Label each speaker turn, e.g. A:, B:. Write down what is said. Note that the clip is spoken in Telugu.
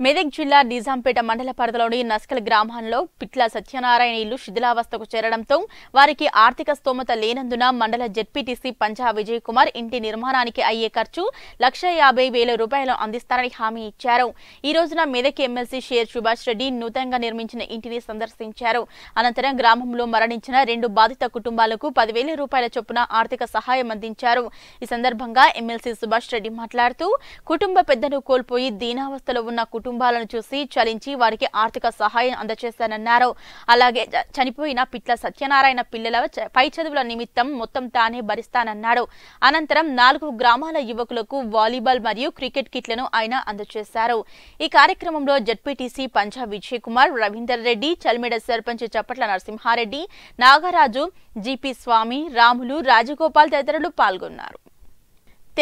A: మెదక్ జిల్లా నిజాంపేట మండల పరిధిలోని నస్కల్ గ్రామంలో పిట్ల సత్యనారాయణ ఇల్లు శిథిలావస్థకు చేరడంతో వారికి ఆర్థిక స్తోమత లేనందున మండల జెడ్పీటీసీ పంజా విజయ్ కుమార్ ఇంటి నిర్మాణానికి అయ్యే ఖర్చు లక్ష యాభై వేల రూపాయలు అందిస్తారని హామీ ఇచ్చారు ఈ రోజున మెదక్ ఎమ్మెల్సీ షేర్ సుభాష్ రెడ్డి నూతనంగా నిర్మించిన ఇంటిని సందర్శించారు అనంతరం గ్రామంలో మరణించిన రెండు బాధిత కుటుంబాలకు పదివేల రూపాయల చొప్పున ఆర్థిక సహాయం అందించారు ఈ సందర్భంగా ఎమ్మెల్సీ సుభాష్ రెడ్డి మాట్లాడుతూ కుటుంబ పెద్దను కోల్పోయి దీనావస్థలో ఉన్న కుటుంబాలను చూసి చలించి వారికి ఆర్థిక సహాయం అందజేశానన్నారు అలాగే చ- చనిపోయిన పిట్ల సత్యనారాయణ పిల్లల చ- పై చదువుల నిమిత్తం మొత్తం తానే భరిస్తానన్నాడు అనంతరం నాలుగు గ్రామాల యువకులకు వాలీబాల్ మరియు క్రికెట్ కిట్లను ఆయన అందజేశారు ఈ కార్యక్రమంలో జడ్పీటీసీ పంజా విజయ్ కుమార్ రవీందర్ రెడ్డి చల్మిడ సర్పంచ్ చప్పట్ల నరసింహారెడ్డి నాగరాజు జీపీ స్వామి రాములు రాజగోపాల్ తదితరులు పాల్గొన్నారు